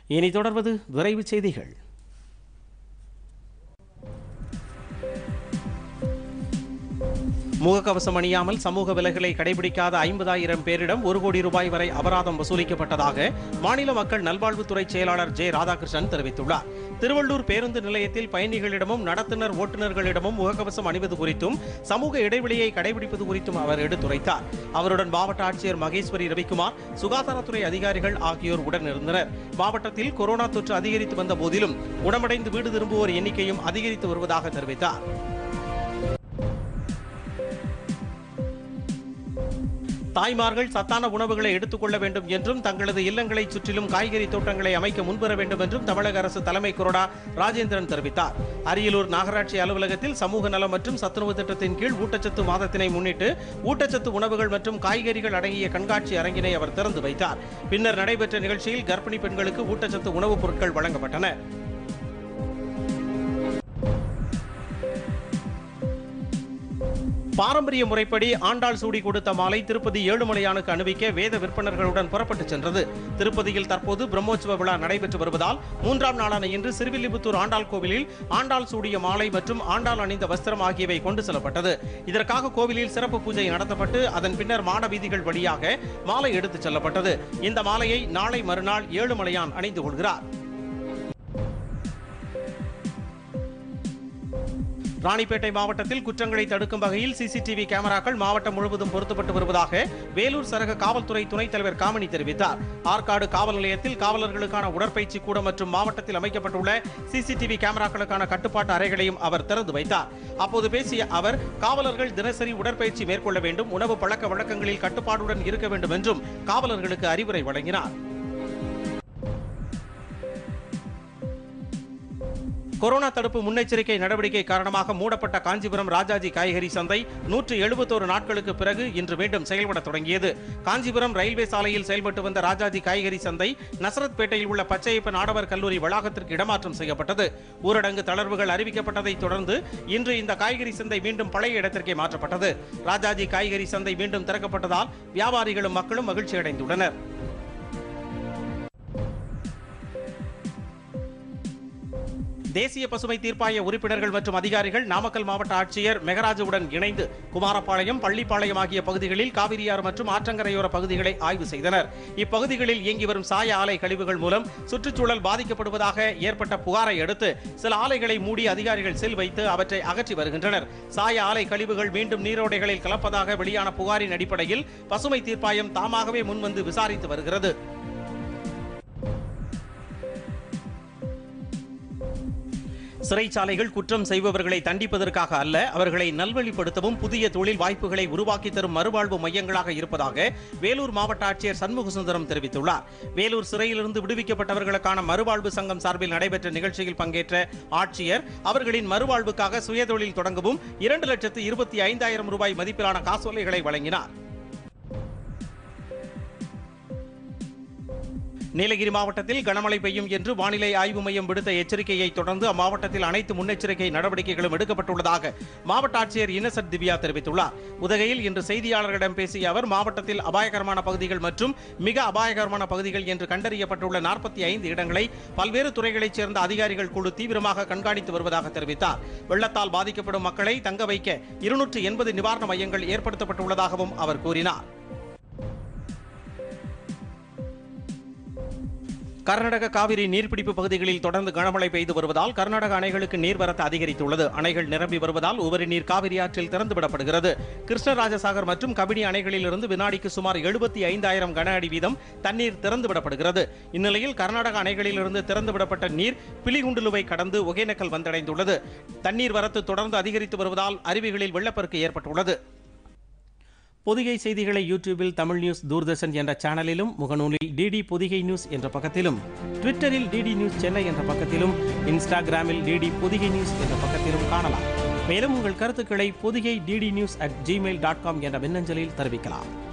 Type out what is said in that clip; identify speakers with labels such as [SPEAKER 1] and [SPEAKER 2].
[SPEAKER 1] இனி தொடர்வது விரைவு செய்திகள் முகக்கவசம் அணியாமல் சமூக விலகலை கடைபிடிக்காத ஐம்பதாயிரம் பேரிடம் ஒரு கோடி ரூபாய் வரை அபராதம் வசூலிக்கப்பட்டதாக மாநில மக்கள் நல்வாழ்வுத்துறை செயலாளர் ஜே ராதாகிருஷ்ணன் தெரிவித்துள்ளார் திருவள்ளூர் பேருந்து நிலையத்தில் பயணிகளிடமும் நடத்துனர் ஓட்டுநர்களிடமும் முகக்கவசம் அணிவது குறித்தும் சமூக இடைவெளியை கடைபிடிப்பது குறித்தும் அவர் எடுத்துரைத்தார் அவருடன் மாவட்ட ஆட்சியர் மகேஸ்வரி ரவிக்குமார் சுகாதாரத்துறை அதிகாரிகள் ஆகியோர் உடனிருந்தனர் மாவட்டத்தில் கொரோனா தொற்று அதிகரித்து வந்த போதிலும் குணமடைந்து வீடு திரும்புவோர் எண்ணிக்கையும் அதிகரித்து வருவதாக தெரிவித்தார் தாய்மார்கள் சத்தான உணவுகளை எடுத்துக்கொள்ள வேண்டும் என்றும் தங்களது இல்லங்களை சுற்றிலும் காய்கறி தோட்டங்களை அமைக்க முன்வர வேண்டும் என்றும் தமிழக அரசு தலைமை கொறடா ராஜேந்திரன் தெரிவித்தார் அரியலூர் நகராட்சி அலுவலகத்தில் சமூக நலம் மற்றும் சத்துணவு திட்டத்தின் கீழ் ஊட்டச்சத்து மாதத்தினை முன்னிட்டு ஊட்டச்சத்து உணவுகள் மற்றும் காய்கறிகள் அடங்கிய கண்காட்சி அரங்கினை அவர் திறந்து வைத்தார் பின்னர் நடைபெற்ற நிகழ்ச்சியில் கர்ப்பிணி பெண்களுக்கு ஊட்டச்சத்து உணவுப் பொருட்கள் வழங்கப்பட்டன பாரம்பரிய முறைப்படி ஆண்டாள் சூடி கொடுத்த மாலை திருப்பதி ஏழுமலையானுக்கு அணிவிக்க வேத விற்பனர்களுடன் புறப்பட்டுச் சென்றது திருப்பதியில் தற்போது பிரம்மோற்சவ விழா நடைபெற்று வருவதால் மூன்றாம் நாளான இன்று சிறுவில்லிபுத்தூர் ஆண்டாள் கோவிலில் ஆண்டாள் சூடிய மாலை மற்றும் ஆண்டாள் அணிந்த வஸ்திரம் ஆகியவை கொண்டு செல்லப்பட்டது இதற்காக கோவிலில் சிறப்பு பூஜை நடத்தப்பட்டு அதன் பின்னர் மாட வீதிகள் வழியாக மாலை எடுத்துச் செல்லப்பட்டது இந்த மாலையை நாளை மறுநாள் ஏழுமலையான் அணிந்து கொள்கிறார் ராணிப்பேட்டை மாவட்டத்தில் குற்றங்களை தடுக்கும் வகையில் சிசிடிவி கேமராக்கள் மாவட்டம் முழுவதும் பொருத்தப்பட்டு வருவதாக வேலூர் சரக காவல்துறை துணைத் தலைவர் காமணி தெரிவித்தார் ஆற்காடு காவல் நிலையத்தில் காவலர்களுக்கான உடற்பயிற்சி கூடம் மற்றும் மாவட்டத்தில் அமைக்கப்பட்டுள்ள சிசிடிவி கேமராக்களுக்கான கட்டுப்பாட்டு அறைகளையும் அவர் திறந்து வைத்தார் அப்போது பேசிய அவர் காவலர்கள் தினசரி உடற்பயிற்சி மேற்கொள்ள வேண்டும் உணவு பழக்க வழக்கங்களில் கட்டுப்பாடுடன் இருக்க வேண்டும் என்றும் காவலர்களுக்கு அறிவுரை வழங்கினார் கொரோனா தடுப்பு முன்னெச்சரிக்கை நடவடிக்கை காரணமாக மூடப்பட்ட காஞ்சிபுரம் ராஜாஜி காய்கறி சந்தை நூற்று எழுபத்தோரு நாட்களுக்கு பிறகு இன்று மீண்டும் செயல்பட தொடங்கியது காஞ்சிபுரம் ரயில்வே சாலையில் செயல்பட்டு வந்த ராஜாஜி காய்கறி சந்தை நசரத்பேட்டையில் உள்ள பச்சையப்பன் ஆடவர் கல்லூரி வளாகத்திற்கு இடமாற்றம் செய்யப்பட்டது ஊரடங்கு தளர்வுகள் அறிவிக்கப்பட்டதை தொடர்ந்து இன்று இந்த காய்கறி சந்தை மீண்டும் பழைய இடத்திற்கே மாற்றப்பட்டது ராஜாஜி காய்கறி சந்தை மீண்டும் திறக்கப்பட்டதால் வியாபாரிகளும் மக்களும் மகிழ்ச்சி அடைந்துள்ளனர் தேசிய பசுமை தீர்ப்பாய உறுப்பினர்கள் மற்றும் அதிகாரிகள் நாமக்கல் மாவட்ட ஆட்சியர் மெகராஜுடன் இணைந்து குமாரபாளையம் பள்ளிப்பாளையம் ஆகிய பகுதிகளில் காவிரியாறு மற்றும் ஆற்றங்கரையோர பகுதிகளை ஆய்வு செய்தனர் இப்பகுதிகளில் இயங்கி வரும் சாய ஆலை கழிவுகள் மூலம் சுற்றுச்சூழல் பாதிக்கப்படுவதாக ஏற்பட்ட புகாரை அடுத்து சில ஆலைகளை மூடி அதிகாரிகள் செல் வைத்து அவற்றை அகற்றி வருகின்றனர் சாய ஆலை கழிவுகள் மீண்டும் நீரோடைகளில் கலப்பதாக வெளியான புகாரின் அடிப்படையில் பசுமை தீர்ப்பாயம் தாமாகவே முன்வந்து விசாரித்து வருகிறது சிறைச்சாலைகள் குற்றம் செய்பவர்களை தண்டிப்பதற்காக அல்ல அவர்களை நல்வழிப்படுத்தவும் புதிய தொழில் வாய்ப்புகளை உருவாக்கி தரும் மறுவாழ்வு மையங்களாக இருப்பதாக வேலூர் மாவட்ட ஆட்சியர் சண்முக சுந்தரம் தெரிவித்துள்ளார் வேலூர் சிறையிலிருந்து விடுவிக்கப்பட்டவர்களுக்கான மறுவாழ்வு சங்கம் சார்பில் நடைபெற்ற நிகழ்ச்சியில் பங்கேற்ற ஆட்சியர் அவர்களின் மறுவாழ்வுக்காக சுயதொழில் தொடங்கவும் இரண்டு லட்சத்து இருபத்தி ஐந்தாயிரம் ரூபாய் மதிப்பிலான காசோலைகளை வழங்கினார் நீலகிரி மாவட்டத்தில் கனமழை பெய்யும் என்று வானிலை ஆய்வு மையம் விடுத்த எச்சரிக்கையை தொடர்ந்து அம்மாவட்டத்தில் அனைத்து முன்னெச்சரிக்கை நடவடிக்கைகளும் எடுக்கப்பட்டுள்ளதாக மாவட்ட ஆட்சியர் இன்னசென்ட் திவ்யா தெரிவித்துள்ளார் உதகையில் இன்று செய்தியாளர்களிடம் பேசிய அவர் மாவட்டத்தில் அபாயகரமான பகுதிகள் மற்றும் மிக அபாயகரமான பகுதிகள் என்று கண்டறியப்பட்டுள்ள நாற்பத்தி ஐந்து இடங்களை பல்வேறு துறைகளைச் சேர்ந்த அதிகாரிகள் குழு தீவிரமாக கண்காணித்து வருவதாக தெரிவித்தார் வெள்ளத்தால் பாதிக்கப்படும் மக்களை தங்க வைக்க இருநூற்று எண்பது நிவாரண மையங்கள் ஏற்படுத்தப்பட்டுள்ளதாகவும் அவர் கூறினார் கர்நாடக காவிரி நீர்பிடிப்பு பகுதிகளில் தொடர்ந்து கனமழை பெய்து வருவதால் கர்நாடக அணைகளுக்கு நீர்வரத்து அதிகரித்துள்ளது அணைகள் நிரம்பி வருவதால் உபரி நீர் காவிரி ஆற்றில் திறந்துவிடப்படுகிறது கிருஷ்ணராஜசாகர் மற்றும் கபினி அணைகளிலிருந்து வினாடிக்கு சுமார் எழுபத்தி ஐந்தாயிரம் கன அடி வீதம் தண்ணீர் திறந்துவிடப்படுகிறது இந்நிலையில் கர்நாடக அணைகளிலிருந்து திறந்துவிடப்பட்ட நீர் பிலிகுண்டுலுவை கடந்து ஒகேனக்கல் வந்தடைந்துள்ளது தண்ணீர் வரத்து தொடர்ந்து அதிகரித்து வருவதால் அருவிகளில் வெள்ளப்பெருக்கு ஏற்பட்டுள்ளது பொதிகை செய்திகளை யூடியூபில் தமிழ் நியூஸ் தூர்தர்ஷன் என்ற சேனலிலும் முகநூலில் டிடி பொதிகை நியூஸ் என்ற பக்கத்திலும் ட்விட்டரில் டிடி நியூஸ் சென்னை என்ற பக்கத்திலும் இன்ஸ்டாகிராமில் டிடி பொதிகை நியூஸ் என்ற பக்கத்திலும் காணலாம் மேலும் உங்கள் கருத்துக்களை Podhigai DD news at Gmail dot com என்ற மின்னஞ்சலில் தெரிவிக்கலாம்